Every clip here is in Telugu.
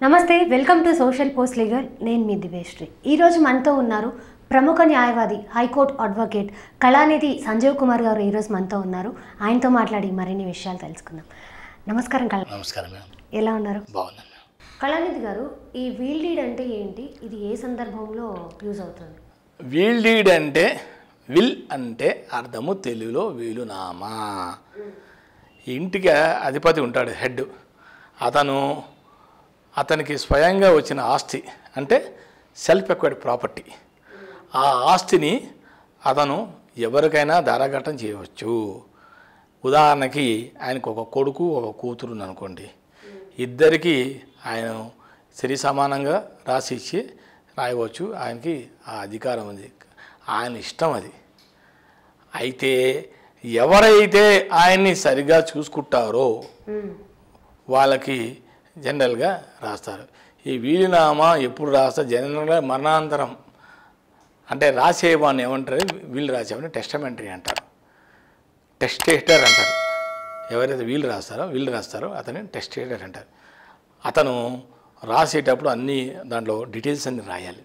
నమస్తే welcome to social post legal నేను మీ దివేశ్రీ ఈరోజు మనతో ఉన్నారు ప్రముఖ న్యాయవాది హైకోర్టు అడ్వకేట్ కళానిధి సంజీవ్ కుమార్ గారు ఈరోజు మనతో ఉన్నారు ఆయనతో మాట్లాడి మరిన్ని విషయాలు తెలుసుకుందాం నమస్కారం కళ నమస్కారం మేడం ఎలా ఉన్నారు బాగున్నాను కళానిధి గారు ఈ వీల్ డీడ్ అంటే ఏంటి ఇది ఏ సందర్భంలో యూజ్ అవుతుంది వీల్ డీడ్ అంటే విల్ అంటే అర్థము తెలుగులో వీలునామా ఇంటికి అధిపతి ఉంటాడు హెడ్ అతను అతనికి స్వయంగా వచ్చిన ఆస్తి అంటే సెల్ఫ్ ఎక్వైర్డ్ ప్రాపర్టీ ఆ ఆస్తిని అతను ఎవరికైనా ధారాఘట్టం చేయవచ్చు ఉదాహరణకి ఆయనకు ఒక కొడుకు ఒక కూతురు ఉంది అనుకోండి ఇద్దరికి ఆయన సరి సమానంగా రాసి ఇచ్చి రాయవచ్చు ఆయనకి ఆ అధికారం ఉంది ఆయన ఇష్టం అది అయితే ఎవరైతే ఆయన్ని సరిగా చూసుకుంటారో వాళ్ళకి జనరల్గా రాస్తారు ఈ వీలునామా ఎప్పుడు రాస్తారు జనరల్గా మరణాంతరం అంటే రాసేవాడిని ఏమంటారు వీళ్ళు రాసేవాడిని టెస్టమెంటరీ అంటారు టెస్టేటర్ అంటారు ఎవరైతే వీళ్ళు రాస్తారో వీళ్ళు రాస్తారో అతని టెస్టేటర్ అంటారు అతను రాసేటప్పుడు అన్ని దాంట్లో డీటెయిల్స్ అన్ని రాయాలి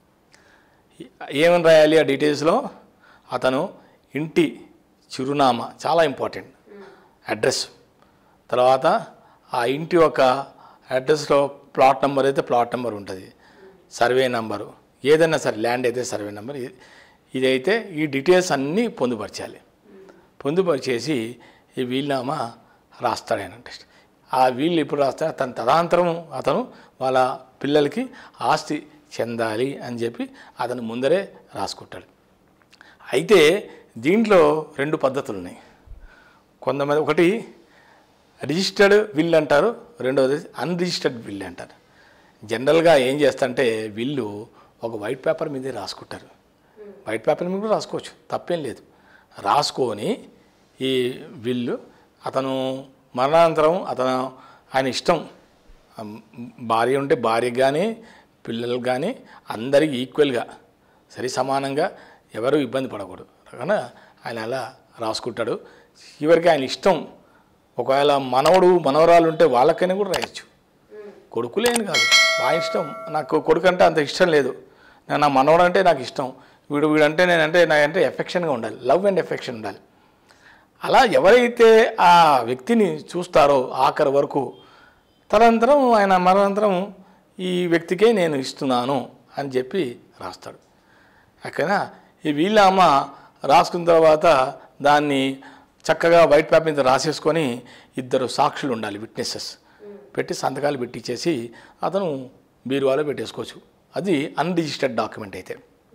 ఏమని రాయాలి ఆ డీటెయిల్స్లో అతను ఇంటి చిరునామా చాలా ఇంపార్టెంట్ అడ్రస్ తర్వాత ఆ ఇంటి యొక్క అడ్రస్లో ప్లాట్ నెంబర్ అయితే ప్లాట్ నెంబర్ ఉంటుంది సర్వే నెంబరు ఏదైనా సరే ల్యాండ్ అయితే సర్వే నెంబర్ ఇది- ఇదైతే ఈ డీటెయిల్స్ అన్నీ పొందుపరచాలి పొందుపరిచేసి ఈ వీలునామా రాస్తాడు ఆయన టెస్ట్ ఆ వీళ్ళు ఎప్పుడు రాస్తాడు తన తదాంతరం అతను వాళ్ళ పిల్లలకి ఆస్తి చెందాలి అని చెప్పి అతను ముందరే రాసుకుంటాడు అయితే దీంట్లో రెండు పద్ధతులు ఉన్నాయి కొంతమంది ఒకటి రిజిస్టర్డ్ విల్ అంటారు రెండవది అన్రిజిస్టర్డ్ విల్ అంటారు జనరల్గా ఏం చేస్తారంటే విల్లు ఒక వైట్ పేపర్ మీదే రాసుకుంటారు వైట్ పేపర్ మీద కూడా రాసుకోవచ్చు తప్పేం లేదు రాసుకొని ఈ విల్లు అతను మరణానంతరం అతను ఆయన ఇష్టం అమ్, భార్య ఉంటే భార్యకి కానీ పిల్లలకు కానీ అందరికీ ఈక్వల్గా సరి సమానంగా ఎవరు ఇబ్బంది పడకూడదు కనుక ఆయన అలా రాసుకుంటాడు చివరికి ఆయన ఇష్టం ఒకవేళ మనవడు మనవరాలు ఉంటే వాళ్ళకైనా కూడా రాయొచ్చు కొడుకులేని కాదు మా ఇష్టం నాకు కొడుకు అంటే అంత ఇష్టం లేదు నా- నా మనవడు అంటే నాకు ఇష్టం వీడు వీడంటే నేనంటే నాకంటే ఎఫెక్షన్గా ఉండాలి లవ్ అండ్ ఎఫెక్షన్ ఉండాలి అలా ఎవరైతే ఆ వ్యక్తిని చూస్తారో ఆఖరి వరకు తదనంతరం ఆయన మరణానంతరం ఈ వ్యక్తికే నేను ఇస్తున్నాను అని చెప్పి రాస్తాడు అక్కడ ఈ వీళ్ళమ్మ రాసుకున్న తర్వాత దాన్ని చక్కగా వైట్ పేపర్ మీద రాసేసుకొని ఇద్దరు సాక్షులు ఉండాలి విట్నెసెస్ పెట్టి సంతకాలు పెట్టించేసి అతను బీరువాలో పెట్టేసుకోవచ్చు అది అన్రిజిస్టర్డ్ డాక్యుమెంట్ అయితే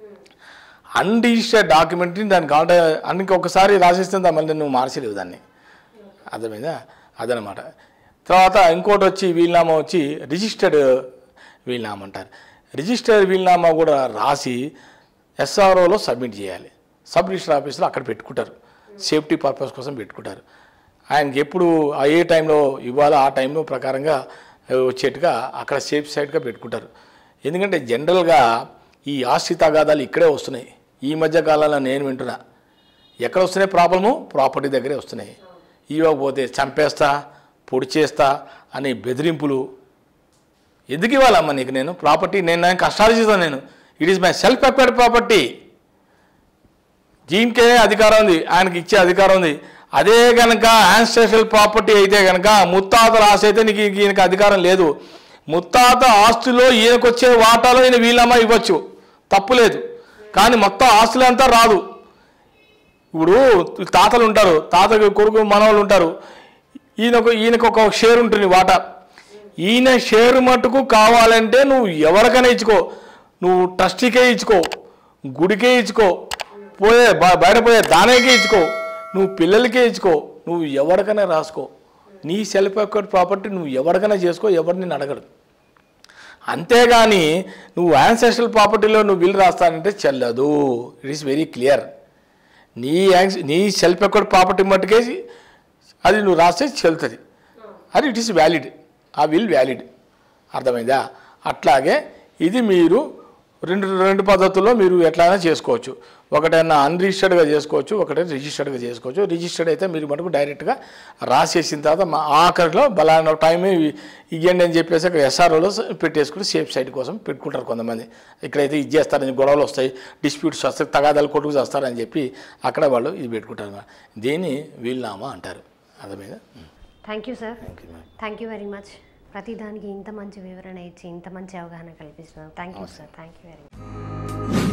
అన్రిజిస్టర్డ్ డాక్యుమెంట్ని దానికి కావాలంటే అన్నికి ఒకసారి రాసేస్తే దాన్ని మళ్ళీ నువ్వు మార్చలేవు దాన్ని అర్థమైందా అదనమాట తర్వాత ఇంకోటి వచ్చి వీలునామా వచ్చి రిజిస్టర్డ్ వీలునామా అంటారు రిజిస్టర్డ్ వీలునామా కూడా రాసి ఎస్ఆర్ఓలో సబ్మిట్ చేయాలి సబ్ రిజిస్టర్ ఆఫీస్లో అక్కడ పెట్టుకుంటారు సేఫ్టీ పర్పస్ కోసం పెట్టుకుంటారు ఆయనకి ఎప్పుడు ఆ ఏ టైంలో ఇవ్వాలో ఆ టైంలో ప్రకారంగా వచ్చేట్టుగా అక్కడ సేఫ్ సైడ్గా పెట్టుకుంటారు ఎందుకంటే జనరల్గా ఈ ఆస్తి తగాదాలు ఇక్కడే వస్తున్నాయి ఈ మధ్య కాలంలో నేను వింటున్నా ఎక్కడ వస్తున్నాయి ప్రాబ్లము ప్రాపర్టీ దగ్గరే వస్తున్నాయి ఇవ్వకపోతే చంపేస్తా పొడి చేస్తా అనే బెదిరింపులు ఎందుకు ఇవ్వాలమ్మా నీకు నేను ప్రాపర్టీ నేను నా కష్టాలు చేస్తాను నేను it is my self acquired property దీనికే అధికారం ఉంది ఆయనకి ఇచ్చే అధికారం ఉంది అదే కనుక యాన్స్ట్రేషల్ ప్రాపర్టీ అయితే కనుక ముత్తాతల ఆస్తి అయితే నీకు ఈయనకి అధికారం లేదు ముత్తాత ఆస్తిలో ఈయనకు వచ్చే వాటాలో ఈయన వీళ్ళమ్మ ఇవ్వచ్చు తప్పు లేదు కానీ మొత్తం ఆస్తులంతా రాదు ఇప్పుడు తాతలు ఉంటారు తాతకి కొడుకు మనవాళ్ళు ఉంటారు ఈయనకు ఈయనకు ఒక షేర్ ఉంటుంది వాటా ఈయన షేర్ మట్టుకు కావాలంటే నువ్వు ఎవరికైనా ఇచ్చుకో నువ్వు ట్రస్టీకే ఇచ్చుకో గుడికే ఇచ్చుకో పోయే బ- బయట పోయే దానేకే ఇచ్చుకో నువ్వు పిల్లలకే ఇచ్చుకో నువ్వు ఎవరికైనా రాసుకో నీ సెల్ఫ్ ఎక్వైర్డ్ ప్రాపర్టీ నువ్వు ఎవరికైనా చేసుకో ఎవరిని నేను అడగడు అంతేగాని నువ్వు యాన్సెస్ట్రల్ ప్రాపర్టీలో నువ్వు బిల్ రాస్తానంటే చెల్లదు ఇట్ ఈస్ వెరీ క్లియర్ నీ యాన్స్ నీ సెల్ఫ్ ఎక్వైర్డ్ ప్రాపర్టీ మట్టుకే అది నువ్వు రాస్తే చెల్తుంది అది ఇట్ ఈస్ వ్యాలిడ్ ఆ విల్ వ్యాలిడ్ అర్థమైందా అట్లాగే ఇది మీరు రెండు రెండు పద్ధతుల్లో మీరు ఎట్లయినా చేసుకోవచ్చు ఒకటైనా అన్రిజిస్టర్డ్గా చేసుకోవచ్చు ఒకటే రిజిస్టర్డ్గా చేసుకోవచ్చు రిజిస్టర్డ్ అయితే మీరు మటుకు డైరెక్ట్గా రాసేసిన తర్వాత మా ఆఖరిలో బలానా టైం ఇవ్వండి అని చెప్పేసి అక్కడ ఎస్ఆర్ఓలో పెట్టేసుకుని సేఫ్ సైడ్ కోసం పెట్టుకుంటారు కొంతమంది ఇక్కడైతే ఇది చేస్తారని గొడవలు వస్తాయి డిస్ప్యూట్స్ వస్తాయి తగాదాలు కొట్టుకు చేస్తారని చెప్పి అక్కడ వాళ్ళు ఇది పెట్టుకుంటారు అన్నమాట. దీన్ని వీలునామా అంటారు అర్థమైందా thank you sir thank you ma'am thank you very much ప్రతిదానికి ఇంత మంచి వివరణ ఇచ్చి ఇంత మంచి అవగాహన కల్పిస్తున్నారు thank you sir thank you very much